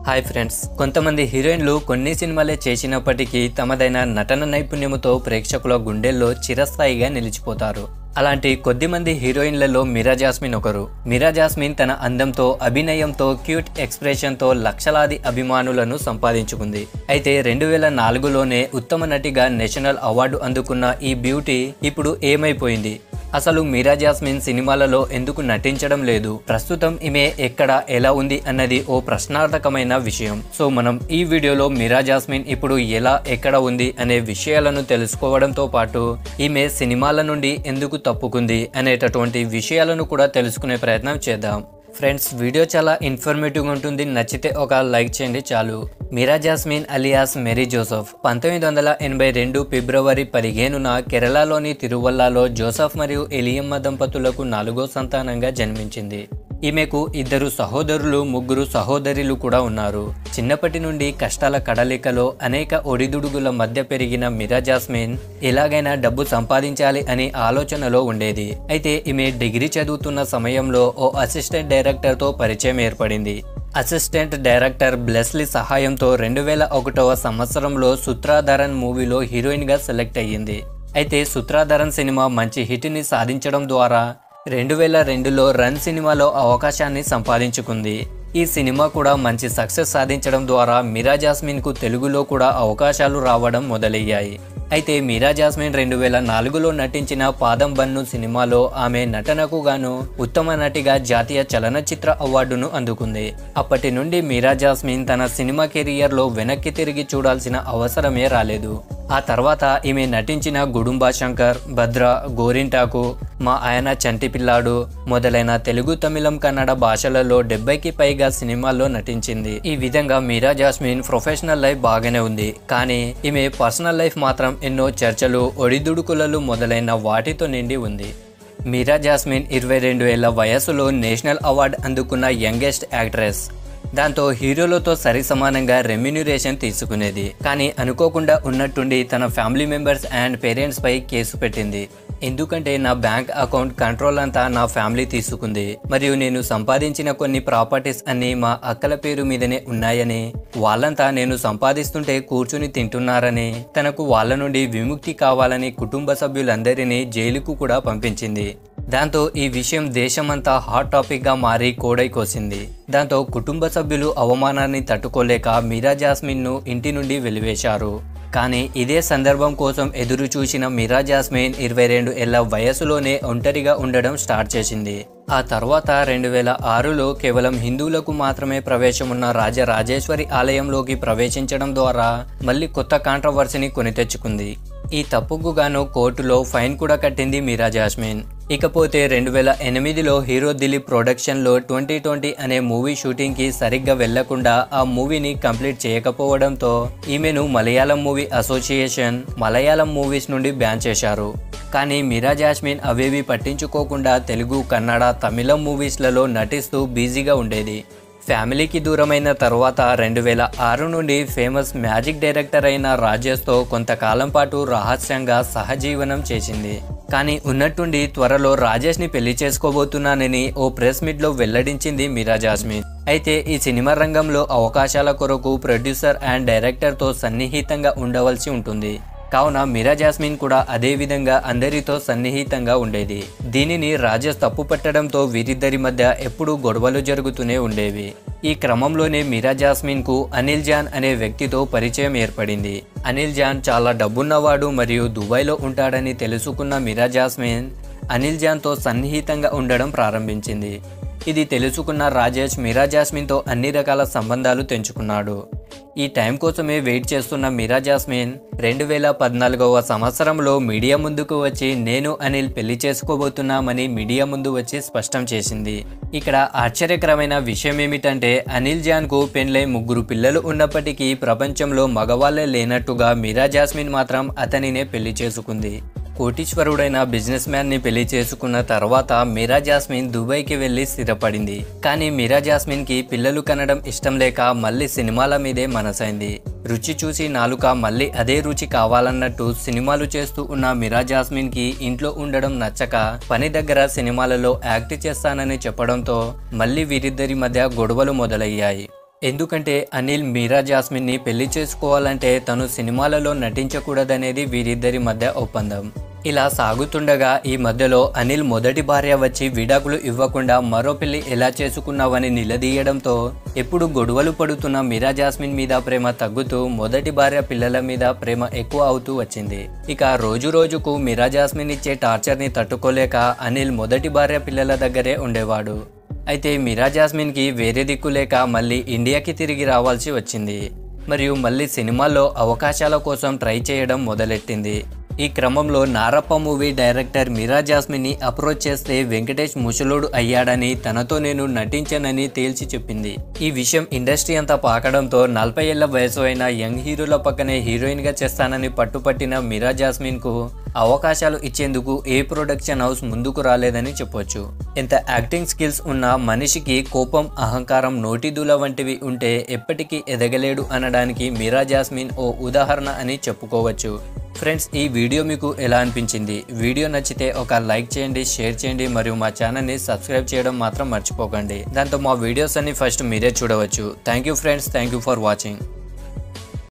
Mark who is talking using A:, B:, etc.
A: hi friends కొంతమంది హీరోయిన్లు కొన్ని సినిమాలే చేసినప్పటికీ తమదైన నటన నైపుణ్యముతో ప్రేక్షకుల గుండెల్లో చిరస్థాయిగా నిలిచిపోతారు అలాంటి కొద్దిమంది హీరోయిన్లలో మీరా జాస్మిన్ ఒకరు మీరా జాస్మిన్ తన అందంతో అభినయంతో క్యూట్ ఎక్స్ప్రెషన్తో లక్షలాది అభిమానులను సంపాదించుకుంది అయితే రెండు వేల నాలుగులోనే ఉత్తమ నటిగా నేషనల్ అవార్డు అందుకున్న ఈ బ్యూటీ ఇప్పుడు ఏమైపోయింది అసలు మీరా జాస్మిన్ సినిమాలలో ఎందుకు నటించడం లేదు ప్రస్తుతం ఈమె ఎక్కడ ఎలా ఉంది అన్నది ఓ ప్రశ్నార్థకమైన విషయం సో మనం ఈ వీడియోలో మీరా జాస్మిన్ ఇప్పుడు ఎలా ఎక్కడ ఉంది అనే విషయాలను తెలుసుకోవడంతో పాటు ఈమె సినిమాల నుండి ఎందుకు తప్పుకుంది అనేటటువంటి విషయాలను కూడా తెలుసుకునే ప్రయత్నం చేద్దాం ఫ్రెండ్స్ వీడియో చాలా ఇన్ఫర్మేటివ్గా ఉంటుంది నచ్చితే ఒక లైక్ చేయండి చాలు మీరా జాస్మిన్ అలియాస్ మేరీ జోసఫ్ పంతొమ్మిది వందల ఎనభై రెండు ఫిబ్రవరి పదిహేనున కేరళలోని తిరువల్లాలో జోసఫ్ మరియు ఎలియమ్మ దంపతులకు నాలుగో సంతానంగా జన్మించింది ఈమెకు ఇద్దరు సహోదరులు ముగ్గురు సహోదరులు కూడా ఉన్నారు చిన్నప్పటి నుండి కష్టాల కడలికలో అనేక ఒడిదుడుగుల మధ్య పెరిగిన మిరా జాస్మిన్ ఎలాగైనా డబ్బు సంపాదించాలి అనే ఆలోచనలో ఉండేది అయితే ఈమె డిగ్రీ చదువుతున్న సమయంలో ఓ అసిస్టెంట్ డైరెక్టర్తో పరిచయం ఏర్పడింది అసిస్టెంట్ డైరెక్టర్ బ్లెస్లీ సహాయంతో రెండు వేల ఒకటవ సంవత్సరంలో సూత్రాధరన్ మూవీలో హీరోయిన్గా సెలెక్ట్ అయ్యింది అయితే సూత్రాధరన్ సినిమా మంచి హిట్ని సాధించడం ద్వారా రెండు వేల రెండులో రన్ సినిమాలో అవకాశాన్ని సంపాదించుకుంది ఈ సినిమా కూడా మంచి సక్సెస్ సాధించడం ద్వారా మీరా జాస్మిన్కు తెలుగులో కూడా అవకాశాలు రావడం మొదలయ్యాయి అయితే మీరా జాస్మిన్ రెండు వేల నాలుగులో నటించిన పాదం బన్ను సినిమాలో ఆమె నటనకు గాను ఉత్తమ నటిగా జాతీయ చలనచిత్ర అవార్డును అందుకుంది అప్పటి నుండి మీరా జాస్మిన్ తన సినిమా కెరియర్లో వెనక్కి తిరిగి చూడాల్సిన అవసరమే రాలేదు ఆ తర్వాత ఈమె నటించిన గుడుంబా శంకర్ భద్ర గోరింటాకు మా ఆయన చంటి పిల్లాడు మొదలైన తెలుగు తమిళం కన్నడ భాషలలో డెబ్బైకి పైగా సినిమాల్లో నటించింది ఈ విధంగా మీరా జాస్మిన్ ప్రొఫెషనల్ లైఫ్ బాగానే ఉంది కానీ ఈమె పర్సనల్ లైఫ్ మాత్రం ఎన్నో చర్చలు ఒడిదుడుకులలు మొదలైన వాటితో నిండి ఉంది మీరా జాస్మిన్ ఇరవై రెండు ఏళ్ల వయసులో నేషనల్ అవార్డు అందుకున్న యంగెస్ట్ యాక్ట్రెస్ దాంతో హీరోలతో సరి సమానంగా రెమ్యునరేషన్ తీసుకునేది కానీ అనుకోకుండా ఉన్నట్టుండి తన ఫ్యామిలీ మెంబర్స్ అండ్ పేరెంట్స్ పై కేసు పెట్టింది ఎందుకంటే నా బ్యాంక్ అకౌంట్ కంట్రోల్ అంతా నా ఫ్యామిలీ తీసుకుంది మరియు నేను సంపాదించిన కొన్ని ప్రాపర్టీస్ అన్ని మా అక్కల పేరు మీదనే ఉన్నాయని వాళ్ళంతా నేను సంపాదిస్తుంటే కూర్చుని తింటున్నారని తనకు వాళ్ళ నుండి విముక్తి కావాలని కుటుంబ సభ్యులందరినీ జైలుకు కూడా పంపించింది దాంతో ఈ విషయం దేశమంతా హాట్ టాపిక్గా మారి కోడై కోసింది దాంతో కుటుంబ సభ్యులు అవమానాన్ని తట్టుకోలేక మీరా జాస్మిన్ను ఇంటి నుండి వెలివేశారు కానీ ఇదే సందర్భం కోసం ఎదురు చూసిన మీరా జాస్మిన్ ఇరవై రెండు ఏళ్ల వయసులోనే ఒంటరిగా ఉండడం స్టార్ట్ చేసింది ఆ తర్వాత రెండు వేల ఆరులో కేవలం హిందువులకు మాత్రమే ప్రవేశం ఉన్న రాజరాజేశ్వరి ఆలయంలోకి ప్రవేశించడం ద్వారా మళ్ళీ కొత్త కాంట్రవర్సీని కొని తెచ్చుకుంది ఈ తప్పుకు గాను కోర్టులో ఫైన్ కూడా కట్టింది మీరా జాస్మిన్ ఇకపోతే రెండు వేల ఎనిమిదిలో హీరో దిలీప్ ప్రొడక్షన్లో ట్వంటీ ట్వంటీ అనే మూవీ షూటింగ్కి సరిగ్గా వెళ్లకుండా ఆ మూవీని కంప్లీట్ చేయకపోవడంతో ఈమెను Malayalam movie association Malayalam movies నుండి బ్యాన్ చేశారు కానీ మీరా జాస్మిన్ అవేవి పట్టించుకోకుండా తెలుగు కన్నడ తమిళం మూవీస్లలో నటిస్తూ బిజీగా ఉండేది ఫ్యామిలీకి దూరమైన తర్వాత రెండు వేల ఆరు నుండి ఫేమస్ మ్యాజిక్ డైరెక్టర్ అయిన రాజేష్తో కొంతకాలం పాటు రహస్యంగా సహజీవనం చేసింది కానీ ఉన్నట్టుండి త్వరలో రాజేష్ని పెళ్లి చేసుకోబోతున్నానని ఓ ప్రెస్ మీట్లో వెల్లడించింది మీరా జాస్మిన్ అయితే ఈ సినిమా రంగంలో అవకాశాల కొరకు ప్రొడ్యూసర్ అండ్ డైరెక్టర్తో సన్నిహితంగా ఉండవలసి ఉంటుంది కావున మీరా జాస్మిన్ కూడా అదే విధంగా అందరితో సన్నిహితంగా ఉండేది దీనిని రాజేష్ తప్పు పట్టడంతో వీరిద్దరి మధ్య ఎప్పుడూ గొడవలు జరుగుతూనే ఉండేవి ఈ క్రమంలోనే మీరా జాస్మిన్ కు అనిల్ జాన్ అనే వ్యక్తితో పరిచయం ఏర్పడింది అనిల్ జాన్ చాలా డబ్బున్నవాడు మరియు దుబాయ్లో ఉంటాడని తెలుసుకున్న మీరా జాస్మిన్ అనిల్ జాన్తో సన్నిహితంగా ఉండడం ప్రారంభించింది ఇది తెలుసుకున్న రాజేష్ మీరా జాస్మిన్తో అన్ని రకాల సంబంధాలు తెంచుకున్నాడు ఈ టైం కోసమే వెయిట్ చేస్తున్న మీరా జాస్మిన్ రెండు వేల పద్నాలుగవ సంవత్సరంలో మీడియా ముందుకు వచ్చి నేను అనిల్ పెళ్లి చేసుకోబోతున్నామని మీడియా ముందు వచ్చి స్పష్టం చేసింది ఇక్కడ ఆశ్చర్యకరమైన విషయం ఏమిటంటే అనిల్ జాన్కు పెండ్లై ముగ్గురు పిల్లలు ఉన్నప్పటికీ ప్రపంచంలో మగవాళ్ళే లేనట్టుగా మీరా జాస్మిన్ మాత్రం అతనినే పెళ్లి చేసుకుంది కోటీశ్వరుడైన బిజినెస్ మ్యాన్ ని పెళ్లి చేసుకున్న తర్వాత మీరా జాస్మిన్ దుబాయ్కి వెళ్లి స్థిరపడింది కానీ మీరా జాస్మిన్ కి పిల్లలు కనడం ఇష్టం లేక మళ్ళీ సినిమాల మీదే మనసైంది రుచి చూసి నాలుక మళ్ళీ అదే రుచి కావాలన్నట్టు సినిమాలు చేస్తూ ఉన్న మీరా జాస్మిన్ కి ఇంట్లో ఉండడం నచ్చక పని దగ్గర సినిమాలలో యాక్ట్ చేస్తానని చెప్పడంతో మళ్ళీ వీరిద్దరి మధ్య గొడవలు మొదలయ్యాయి ఎందుకంటే అనిల్ మీరా జాస్మిన్ని పెళ్లి చేసుకోవాలంటే తను సినిమాలలో నటించకూడదనేది వీరిద్దరి మధ్య ఒప్పందం ఇలా సాగుతుండగా ఈ మధ్యలో అనిల్ మొదటి భార్య వచ్చి విడాకులు ఇవ్వకుండా మరో పెళ్లి ఎలా చేసుకున్నావని నిలదీయడంతో ఎప్పుడు గొడవలు పడుతున్న మీరా జాస్మిన్ మీద ప్రేమ తగ్గుతూ మొదటి భార్య పిల్లల మీద ప్రేమ ఎక్కువ అవుతూ వచ్చింది ఇక రోజు రోజుకు మీరా జాస్మిన్ ఇచ్చే టార్చర్ని తట్టుకోలేక అనిల్ మొదటి భార్య పిల్లల దగ్గరే ఉండేవాడు అయితే మీరా జాస్మిన్కి వేరే దిక్కు లేక మళ్ళీ ఇండియాకి తిరిగి రావాల్సి వచ్చింది మరియు మళ్ళీ సినిమాల్లో అవకాశాల కోసం ట్రై చేయడం మొదలెట్టింది ఈ క్రమంలో నారప్ప మూవీ డైరెక్టర్ మీరా జాస్మిన్ని అప్రోచ్ చేస్తే వెంకటేష్ ముసలోడు అయ్యాడని తనతో నేను నటించానని తేల్చి చెప్పింది ఈ విషయం ఇండస్ట్రీ అంతా పాకడంతో నలభై ఏళ్ల వయసు అయిన యంగ్ హీరోల పక్కనే హీరోయిన్ గా చేస్తానని పట్టుపట్టిన మీరా జాస్మిన్ కు అవకాశాలు ఇచ్చేందుకు ఏ ప్రొడక్షన్ హౌస్ ముందుకు రాలేదని చెప్పొచ్చు ఎంత యాక్టింగ్ స్కిల్స్ ఉన్న మనిషికి కోపం అహంకారం నోటిదూల వంటివి ఉంటే ఎప్పటికీ ఎదగలేడు అనడానికి మీరా జాస్మిన్ ఓ ఉదాహరణ అని చెప్పుకోవచ్చు ఫ్రెండ్స్ ఈ వీడియో మీకు ఎలా అనిపించింది వీడియో నచ్చితే ఒక లైక్ చేయండి షేర్ చేయండి మరియు మా ఛానల్ని సబ్స్క్రైబ్ చేయడం మాత్రం మర్చిపోకండి దాంతో మా వీడియోస్ అన్ని ఫస్ట్ మీరే చూడవచ్చు thank you friends thank you for watching